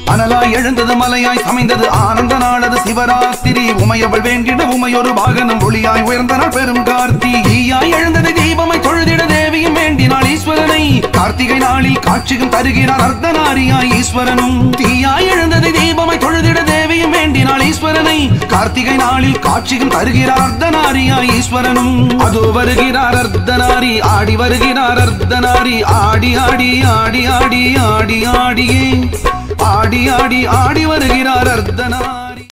அனலாய் எழுந்தது மலையாய் சமைந்தது ஆனந்த நாளது சிவராத்திரி உமையவள் வேண்டிட உமையொரு வாகனம் ஒளியாய் உயர்ந்த நாள் பெரும் கார்த்தி ஈயாய் எழுந்தது தீபமாய் தொழுதிட தேவியும் வேண்டினாள் ஈஸ்வரனை கார்த்திகை நாளில் காட்சியும் தருகிறார் அர்த்தநாரியாய் ஈஸ்வரனும் தீயாய் எழுந்தது தீபமாய் தொழுதிட தேவியும் வேண்டினாள் ஈஸ்வரனை கார்த்திகை நாளில் காட்சியும் தருகிறார் அர்த்தநாரியாய் ஈஸ்வரனும் அதோ வருகிறார் அர்த்தநாரி ஆடி வருகிறார் அர்த்தநாரி ஆடி ஆடி ஆடி ஆடி ஆடி ஆடியே ஆடி ஆடி ஆடி வருகிறார் அர்த்தநாரி